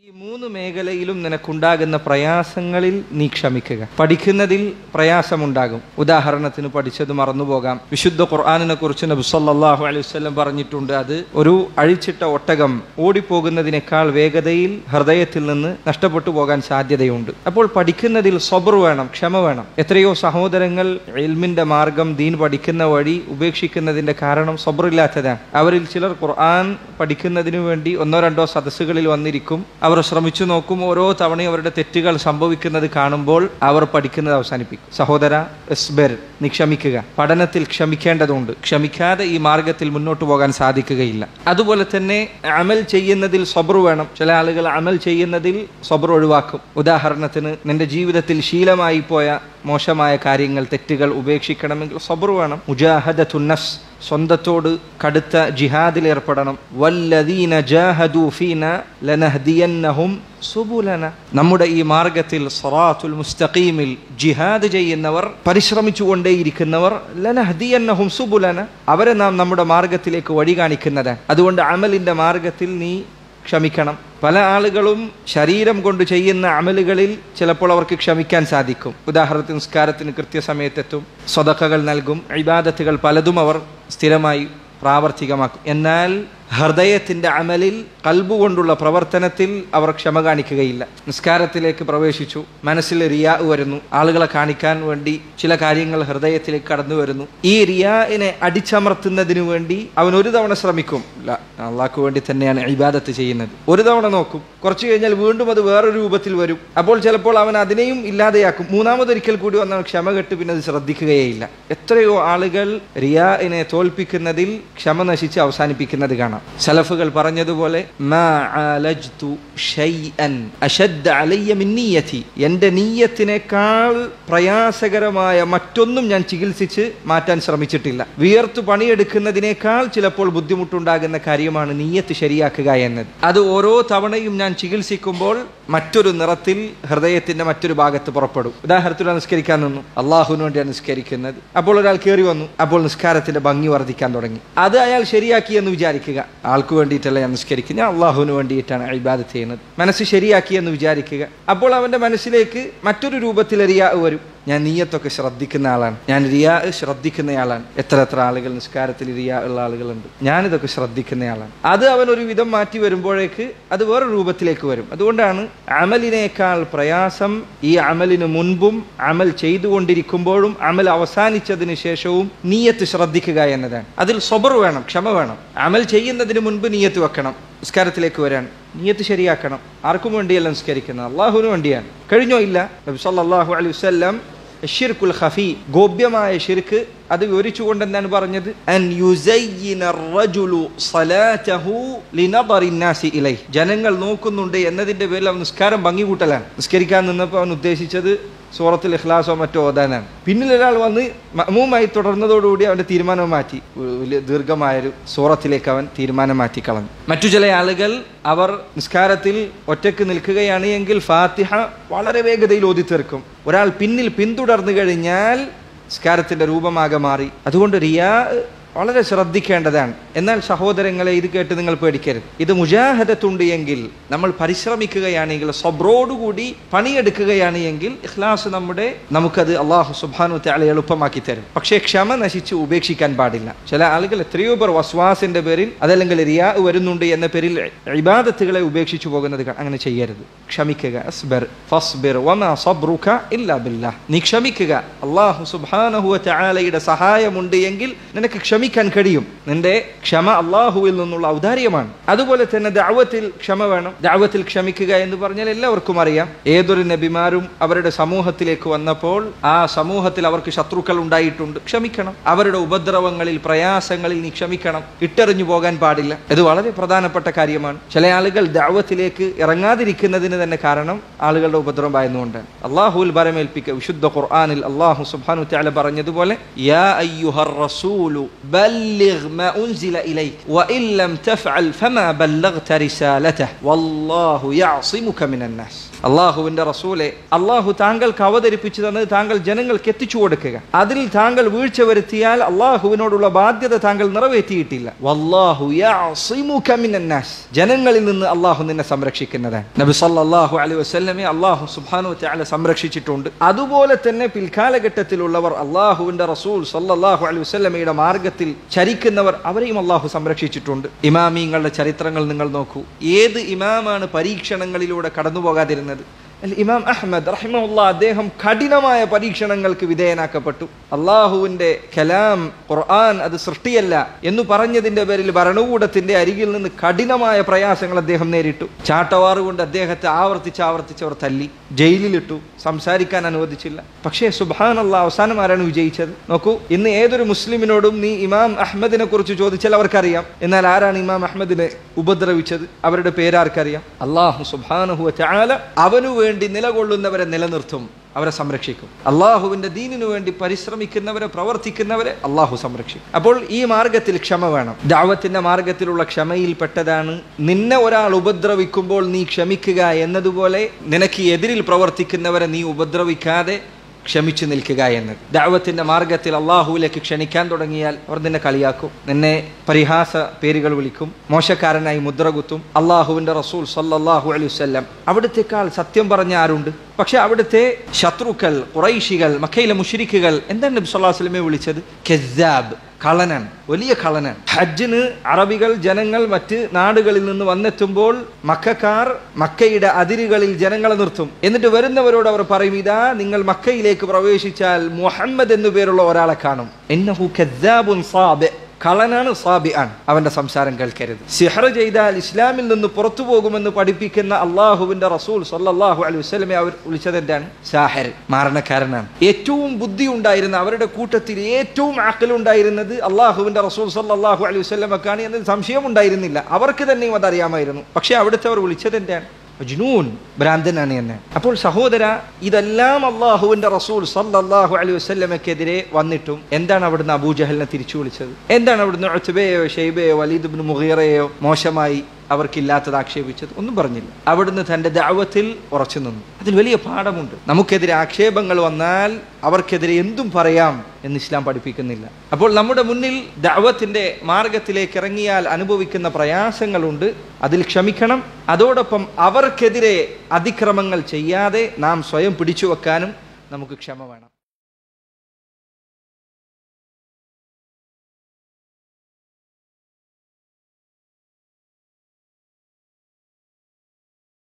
ഈ മൂന്ന് മേഖലയിലും നിനക്കുണ്ടാകുന്ന പ്രയാസങ്ങളിൽ നീ ക്ഷമിക്കുക പഠിക്കുന്നതിൽ പ്രയാസമുണ്ടാകും ഉദാഹരണത്തിന് പഠിച്ചത് മറന്നുപോകാം വിശുദ്ധ ഖുർആാനിനെ കുറിച്ച് നബി സല്ലല്ലാഹു അലൈഹി വസല്ലം പറഞ്ഞിട്ടുണ്ട് അത് ഒരു അഴിച്ചിട്ട ഒട്ടകം ഓടിപ്പോകുന്നതിനേക്കാൾ വേഗതയിൽ ഹൃദയത്തിൽ നിന്ന് നഷ്ടപ്പെട്ടു പോകാൻ സാധ്യതയുണ്ട് അപ്പോൾ പഠിക്കുന്നതിൽ സബർ വേണം ക്ഷമ വേണം എത്രയോ സഹോദരങ്ങൾ ഇൽമിന്റെ മാർഗം ദീൻ പഠിക്കുന്ന വഴി ഉപേക്ഷിക്കുന്നതിന്റെ കാരണം സബറില്ലാത്തതാണ് അവരിൽ ചിലർ ഖുർആൻ പഠിക്കുന്നതിനു വേണ്ടി ഒന്നോ രണ്ടോ സദസ്സുകളിൽ വന്നിരിക്കും അവർ ശ്രമിച്ചു നോക്കും ഓരോ തവണയും അവരുടെ തെറ്റുകൾ സംഭവിക്കുന്നത് കാണുമ്പോൾ അവർ പഠിക്കുന്നത് അവസാനിപ്പിക്കും സഹോദര എസ്ബർ നീ ക്ഷമിക്കുക പഠനത്തിൽ ക്ഷമിക്കേണ്ടതുണ്ട് ക്ഷമിക്കാതെ ഈ മാർഗത്തിൽ മുന്നോട്ട് പോകാൻ സാധിക്കുകയില്ല അതുപോലെ തന്നെ അമൽ ചെയ്യുന്നതിൽ സബർ വേണം ചില ആളുകൾ അമൽ ചെയ്യുന്നതിൽ സബർ ഒഴിവാക്കും ഉദാഹരണത്തിന് നിന്റെ ജീവിതത്തിൽ ശീലമായി പോയ മോശമായ കാര്യങ്ങൾ തെറ്റുകൾ ഉപേക്ഷിക്കണമെങ്കിൽ സബർ വേണം മുജാഹദ തുന്നസ് സ്വന്തത്തോട് കടുത്ത ജിഹാദിൽ ഏർപ്പെടണം വല്ലദീന ജാഹദു ഫീന ലനഹ്ദിയന്നഹും സുബുലന നമ്മുടെ ഈ മാർഗത്തിൽ സറാത്തുൽ മുസ്തഖീമിൽ ജിഹാദ് ചെയ്യുന്നവർ പരിശ്രമിച്ചുകൊണ്ടേയിരിക്കുന്നവർ ലനഹ്ദിയന്നഹും സുബുലന അവരെ നാം നമ്മുടെ മാർഗത്തിലേക്ക് വഴി കാണിക്കുന്നതാണ് അതുകൊണ്ട് അമലിന്റെ മാർഗത്തിൽ നീ ക്ഷമിക്കണം പല ആളുകളും ശരീരം കൊണ്ട് ചെയ്യുന്ന അമലുകളിൽ ചിലപ്പോൾ അവർക്ക് ക്ഷമിക്കാൻ സാധിക്കും ഉദാഹരണത്തിന് നിസ്കാരത്തിന് കൃത്യസമയത്തെത്തും സ്വതക്കകൾ നൽകും ഇബാദത്തുകൾ പലതും അവർ സ്ഥിരമായി പ്രാവർത്തികമാക്കും എന്നാൽ ഹൃദയത്തിന്റെ അമലിൽ കൽബുകൊണ്ടുള്ള പ്രവർത്തനത്തിൽ അവർ ക്ഷമ കാണിക്കുകയില്ല നിസ്കാരത്തിലേക്ക് പ്രവേശിച്ചു മനസ്സിൽ റിയാ വരുന്നു ആളുകളെ കാണിക്കാൻ വേണ്ടി ചില കാര്യങ്ങൾ ഹൃദയത്തിലേക്ക് കടന്നു വരുന്നു ഈ റിയാഇനെ അടിച്ചമർത്തുന്നതിന് വേണ്ടി അവൻ ഒരു തവണ ശ്രമിക്കും ഇല്ല അള്ളാഹ്ക്ക് വേണ്ടി തന്നെയാണ് ഇബാദത്ത് ചെയ്യുന്നത് ഒരു തവണ നോക്കും കുറച്ചു കഴിഞ്ഞാൽ വീണ്ടും അത് വേറൊരു രൂപത്തിൽ വരും അപ്പോൾ ചിലപ്പോൾ അവൻ അതിനെയും ഇല്ലാതെയാക്കും മൂന്നാമതൊരിക്കൽ കൂടി വന്നവൻ ക്ഷമ കെട്ട് പിന്നെ അത് ശ്രദ്ധിക്കുകയില്ല എത്രയോ ആളുകൾ റിയാഇനെ തോൽപ്പിക്കുന്നതിൽ ക്ഷമ നശിച്ച് അവസാനിപ്പിക്കുന്നത് കാണാം സലഫുകൾ പറഞ്ഞതുപോലെ മാ ആലജ്തു ഷൈഅൻ അശദ്ദ അലയ്യ മിൻ നിയ്യതി എൻ്റെ നീയത്തിനേക്കാൾ പ്രയാസകരമായ മറ്റൊന്നും ഞാൻ ചികിത്സിച്ച് മാറ്റാൻ ശ്രമിച്ചിട്ടില്ല വിയർത്തു പണിയെടുക്കുന്നതിനേക്കാൾ ചിലപ്പോൾ ബുദ്ധിമുട്ടുണ്ടാകുന്ന കാര്യമാണ് നീയത്ത് ശരിയാക്കുക എന്നത് അത് ഓരോ തവണയും ഞാൻ ചികിത്സിക്കുമ്പോൾ മറ്റൊരു നിറത്തിൽ ഹൃദയത്തിന്റെ മറ്റൊരു ഭാഗത്ത് പുറപ്പെടും ഉദാഹരണത്തിന് നിസ്കരിക്കാൻ നിന്നു അള്ളാഹുവിന് വേണ്ടിയാണ് നിസ്കരിക്കുന്നത് അപ്പോൾ ഒരാൾ കയറി വന്നു അപ്പോൾ നിസ്കാരത്തിന്റെ ഭംഗി വർദ്ധിക്കാൻ തുടങ്ങി അത് അയാൾ ശരിയാക്കി എന്ന് വിചാരിക്കുക ആൾക്ക് വേണ്ടിയിട്ടല്ല ഞാൻ നിസ്കരിക്കുന്നത് ഞാൻ അള്ളാഹുവിന് വേണ്ടിയിട്ടാണ് ഇബാദത്ത് ചെയ്യുന്നത് മനസ്സ് ശരിയാക്കി എന്ന് വിചാരിക്കുക അപ്പോൾ അവന്റെ മനസ്സിലേക്ക് മറ്റൊരു രൂപത്തിൽ റിയാ വരും ഞാൻ നീയത്തൊക്കെ ശ്രദ്ധിക്കുന്ന ആളാണ് ഞാൻ റിയാ ശ്രദ്ധിക്കുന്നയാളാണ് എത്ര എത്ര ആളുകൾ നിസ്കാരത്തിൽ റിയാ ഉള്ള ആളുകളുണ്ട് ഞാനിതൊക്കെ ശ്രദ്ധിക്കുന്നയാളാണ് അത് അവൻ ഒരു വിധം മാറ്റി വരുമ്പോഴേക്ക് അത് വേറെ രൂപത്തിലേക്ക് വരും അതുകൊണ്ടാണ് അമലിനേക്കാൾ പ്രയാസം ഈ അമലിന് മുൻപും അമൽ ചെയ്തുകൊണ്ടിരിക്കുമ്പോഴും അമൽ അവസാനിച്ചതിന് ശേഷവും നീയത്ത് ശ്രദ്ധിക്കുക എന്നതാണ് അതിൽ സ്വബർ വേണം ക്ഷമ വേണം അമൽ ചെയ്യുന്നതിന് മുൻപ് നീയത്ത് വെക്കണം നിസ്കാരത്തിലേക്ക് വരാൻ നീയത്ത് ശരിയാക്കണം ആർക്കും വേണ്ടിയല്ല നിസ്കരിക്കുന്നത് അള്ളാഹുവിന് വേണ്ടിയാണ് കഴിഞ്ഞോ ഇല്ല നബി സല്ലല്ലാഹു അലൈഹി വസല്ലം ഷിർക്കുൽ ഖഫി ഗോപ്യമായ ഷിർക്ക് അത് വിവരിച്ചുകൊണ്ട് എന്താണ് പറഞ്ഞത് അൻ യുസയ്യിന റജുലു സലാതഹു ലിനദറി നാസി ഇലൈ ജനങ്ങൾ നോക്കുന്നുണ്ട് എന്നതിന്റെ പേരിൽ അവൻ നിസ്കാരം ഭംഗി കൂട്ടലാണ് നിസ്കരിക്കാൻ നിന്നപ്പോൾ അവൻ ഉദ്ദേശിച്ചത് സൂറത്തിൽ ഇഖ്ലാസോ മറ്റോ ഓതാനാണ് പിന്നിൽ ഒരാൾ വന്ന് മഅ്മൂമായി തുടർന്നതോടുകൂടി അവന്റെ തീരുമാനം മാറ്റി വലിയ ദീർഘമായൊരു സൂറത്തിലേക്ക് അവൻ തീരുമാനം മാറ്റി കളഞ്ഞു മറ്റു ചില ആളുകൾ അവർ നിസ്കാരത്തിൽ ഒറ്റക്ക് നിൽക്കുകയാണ് എങ്കിൽ ഫാത്തിഹ വളരെ വേഗതയിൽ ഓതി തീർക്കും ഒരാൾ പിന്നിൽ പിന്തുടർന്നു കഴിഞ്ഞാൽ നിസ്കാരത്തിന്റെ രൂപമാകെ മാറി അതുകൊണ്ട് റിയാ വളരെ ശ്രദ്ധിക്കേണ്ടതാണ് എന്നാൽ സഹോദരങ്ങളെ ഇത് കേട്ട് നിങ്ങൾ പേടിക്കരുത് ഇത് മുജാഹദത്തുണ്ട് എങ്കിൽ നമ്മൾ പരിശ്രമിക്കുകയാണെങ്കിൽ സബ്രോടുകൂടി പണിയെടുക്കുകയാണ് എങ്കിൽ ഇഖ്ലാസ് നമ്മുടെ നമുക്കത് അള്ളാഹു സുബാനു താളെ എളുപ്പമാക്കി തരും പക്ഷേ ക്ഷമ നശിച്ച് ഉപേക്ഷിക്കാൻ പാടില്ല ചില ആളുകൾ എത്രയോ പേർ വസ്വാസിന്റെ പേരിൽ അതല്ലെങ്കിൽ റിയാ വരുന്നുണ്ട് എന്ന പേരിൽ ഇബാദത്തുകളെ ഉപേക്ഷിച്ചു പോകുന്നത് കാണാം. അങ്ങനെ ചെയ്യരുത് ക്ഷമിക്കുക അസ്ബർ ഫസ്ബിർ വമാ സബ്റുക ഇല്ലാ ബില്ലാഹ് നീ ക്ഷമിക്കുക അള്ളാഹു സുബ്ഹാനഹു വതആലയുടെ സഹായമുണ്ട് എങ്കിൽ നിനക്ക് ക്ഷമിക്കാൻ കഴിയും നിന്റെ ക്ഷമ അള്ളാഹുവിൽ നിന്നുള്ള ഔദാര്യമാണ് അതുപോലെ തന്നെ ദഅവത്തിൽ ക്ഷമ വേണം ദഅവത്തിൽ ക്ഷമിക്കുക എന്ന് പറഞ്ഞാൽ എല്ലാവർക്കും അറിയാം ഏതൊരു നബിമാരും അവരുടെ സമൂഹത്തിലേക്ക് വന്നപ്പോൾ ആ സമൂഹത്തിൽ അവർക്ക് ശത്രുക്കൾ ഉണ്ടായിട്ടുണ്ട് ക്ഷമിക്കണം അവരുടെ ഉപദ്രവങ്ങളിൽ പ്രയാസങ്ങളിൽ നീ ക്ഷമിക്കണം ഇട്ടെറിഞ്ഞു പോകാൻ പാടില്ല ഇത് വളരെ പ്രധാനപ്പെട്ട കാര്യമാണ് ചില ആളുകൾ ദഅവത്തിലേക്ക് ഇറങ്ങാതിരിക്കുന്നതിന് തന്നെ കാരണം ആളുകളുടെ ഉപദ്രവം ഭയന്നുകൊണ്ടാണ് അള്ളാഹുൽ ബരമേൽപ്പിക്കുക വിശുദ്ധ ഖുർആനിൽ അള്ളാഹു സുബ്ഹാനഹു തആല പറഞ്ഞതുപോലെ യാ അയ്യുഹർ റസൂലു بلغ ما أنزل إليك وإن لم تفعل فما بلغت رسالته والله يعصمك من الناس അള്ളാഹുവിന്റെ റസൂലെ അള്ളാഹു താങ്കൾക്ക് അവതരിപ്പിച്ചു തന്നത് താങ്കൾ ജനങ്ങൾക്ക് എത്തിച്ചു കൊടുക്കുക അതിൽ താങ്കൾ വീഴ്ച വരുത്തിയാൽ അള്ളാഹുവിനോടുള്ള ബാധ്യത താങ്കൾ നിറവേറ്റിയിട്ടില്ല വല്ലാഹു യഅസിമുക മിനന്നാസ് ജനങ്ങളിൽ നിന്ന് അള്ളാഹു നിന്നെ സംരക്ഷിക്കുന്നതാണ് നബി സല്ലല്ലാഹു അലൈഹി വസല്ലമെ അള്ളാഹു സുബ്ഹാനഹു വതആല സംരക്ഷിച്ചിട്ടുണ്ട് അതുപോലെ തന്നെ പിൽക്കാലഘട്ടത്തിലുള്ളവർ അള്ളാഹുവിന്റെ റസൂൽ സല്ലല്ലാഹു അലൈഹി വസല്ലമയുടെ മാർഗത്തിൽ ചരിക്കുന്നവർ അവരെയും അള്ളാഹു സംരക്ഷിച്ചിട്ടുണ്ട് ഇമാമീങ്ങളുടെ ചരിത്രങ്ങൾ നിങ്ങൾ നോക്കൂ ഏത് ഇമാമാണ് പരീക്ഷണങ്ങളിലൂടെ കടന്നു പോകാതിരുന്നത് അൽ ഇമാം അഹ്മദ് റഹിമുള്ള അദ്ദേഹം കഠിനമായ പരീക്ഷണങ്ങൾക്ക് വിധേയനാക്കപ്പെട്ടു അള്ളാഹുവിന്റെ കലാം ഖുർആൻ അത് സൃഷ്ടിയല്ല എന്ന് പറഞ്ഞതിന്റെ പേരിൽ ഭരണകൂടത്തിന്റെ അരികിൽ നിന്ന് കഠിനമായ പ്രയാസങ്ങൾ അദ്ദേഹം നേരിട്ടു ചാട്ടവാറ് കൊണ്ട് അദ്ദേഹത്തെ ആവർത്തിച്ച് ആവർത്തിച്ച് അവർ തല്ലി ജയിലിലിട്ടു സംസാരിക്കാൻ അനുവദിച്ചില്ല പക്ഷേ സുബാൻ അള്ളാഹ് അവസാനം ആരാണ് വിജയിച്ചത് നോക്കൂ ഇന്ന് ഏതൊരു മുസ്ലിമിനോടും നീ ഇമാം അഹമ്മദിനെ കുറിച്ച് ചോദിച്ചാൽ അവർക്കറിയാം എന്നാൽ ആരാണ് ഇമാം അഹമ്മദിനെ ഉപദ്രവിച്ചത് അവരുടെ പേരാർക്കറിയാം അള്ളാഹു സുബാനഹു ചാല അവനു വേണ്ടി നിലകൊള്ളുന്നവരെ നിലനിർത്തും അവരെ സംരക്ഷിക്കും അള്ളാഹുവിന്റെ ദീനിനു വേണ്ടി പരിശ്രമിക്കുന്നവരെ പ്രവർത്തിക്കുന്നവരെ അള്ളാഹു സംരക്ഷിക്കും അപ്പോൾ ഈ മാർഗത്തിൽ ക്ഷമ വേണം ദാവത്തിന്റെ മാർഗത്തിലുള്ള ക്ഷമയിൽ പെട്ടതാണ് നിന്നെ ഒരാൾ ഉപദ്രവിക്കുമ്പോൾ നീ ക്ഷമിക്കുക എന്നതുപോലെ നിനക്ക് എതിരിൽ പ്രവർത്തിക്കുന്നവരെ നീ ഉപദ്രവിക്കാതെ ക്ഷമിച്ചു നിൽക്കുക എന്നത് ദാവത്തിന്റെ മാർഗത്തിൽ അള്ളാഹുവിലേക്ക് ക്ഷണിക്കാൻ തുടങ്ങിയാൽ അവർ നിന്നെ കളിയാക്കും നിന്നെ പരിഹാസ പേരുകൾ വിളിക്കും മോശക്കാരനായി മുദ്ര കുത്തും അള്ളാഹുവിന്റെ റസൂൽ സല്ലല്ലാഹു അലൈഹി വസല്ലം അവിടുത്തെക്കാൾ സത്യം പറഞ്ഞ ആരുണ്ട് പക്ഷെ അവിടുത്തെ ശത്രുക്കൾ കുറൈശികൾ മക്കയിലെ മുഷിരിക്കുകൾ എന്താണ് നബി സല്ലല്ലാഹു അലൈഹി വസല്ലമയെ വിളിച്ചത് കെസാബ് കളനൻ വലിയ കളനൻ ഹജ്ജിന് അറബികൾ ജനങ്ങൾ മറ്റ് നാടുകളിൽ നിന്ന് വന്നെത്തുമ്പോൾ മക്കാർ മക്കയുടെ അതിരുകളിൽ ജനങ്ങളെ നിർത്തും എന്നിട്ട് വരുന്നവരോട് അവർ പറയും ഇതാ നിങ്ങൾ മക്കയിലേക്ക് പ്രവേശിച്ചാൽ മുഹമ്മദ് എന്നു പേരുള്ള ഒരാളെ കാണും എന്നഹു കദ്ദാബുൻ സാബ് കളനാണ് സാബി ആണ് അവന്റെ സംസാരം കേൾക്കരുത് സിഹർ ചെയ്താൽ ഇസ്ലാമിൽ നിന്ന് പുറത്തു പോകുമെന്ന് പഠിപ്പിക്കുന്ന അള്ളാഹുവിന്റെ റസൂൽ സല്ലല്ലാഹു അലൈഹി വസല്ലമെ അവർ വിളിച്ചത് എന്താണ് സാഹർ മാരണക്കാരനാണ് ഏറ്റവും ബുദ്ധി ഉണ്ടായിരുന്ന അവരുടെ കൂട്ടത്തിൽ ഏറ്റവും ആക്കലുണ്ടായിരുന്നത് അള്ളാഹുവിന്റെ റസൂൽ സല്ലല്ലാഹു അലൈഹി വസല്ലമക്കാണ് എന്നതിൽ സംശയം ഉണ്ടായിരുന്നില്ല അവർക്ക് തന്നെയും അതറിയാമായിരുന്നു പക്ഷെ അവിടുത്തെ അവർ വിളിച്ചത് എന്താണ് മജ്നൂൻ ഭ്രാന്തനാണ് എന്ന് അപ്പോൾ സഹോദര ഇതെല്ലാം അള്ളാഹുവിന്റെ റസൂൽ സല്ലല്ലാഹു അലൈഹി വസല്ലമക്കെതിരെ വന്നിട്ടും എന്താണ് അവിടുന്ന് അബൂജഹലിനെ തിരിച്ചു വിളിച്ചത് എന്താണ് അവിടുന്ന് ഉത്ബയോ ഷെയ്ബയോ വലീദ് ബിൻ മുഹീറയോ മോശമായി അവർക്കില്ലാത്തത് ആക്ഷേപിച്ചത് ഒന്നും പറഞ്ഞില്ല അവിടുന്ന് തന്റെ ദാവത്തിൽ ഉറച്ചു നിന്നു അതിൽ വലിയ പാഠമുണ്ട് നമുക്കെതിരെ ആക്ഷേപങ്ങൾ വന്നാൽ അവർക്കെതിരെ എന്തും പറയാം എന്ന് ഇസ്ലാം പഠിപ്പിക്കുന്നില്ല അപ്പോൾ നമ്മുടെ മുന്നിൽ ദാവത്തിന്റെ മാർഗത്തിലേക്ക് ഇറങ്ങിയാൽ അനുഭവിക്കുന്ന പ്രയാസങ്ങളുണ്ട് അതിൽ ക്ഷമിക്കണം അതോടൊപ്പം അവർക്കെതിരെ അതിക്രമങ്ങൾ ചെയ്യാതെ നാം സ്വയം പിടിച്ചു വെക്കാനും നമുക്ക് ക്ഷമ വേണം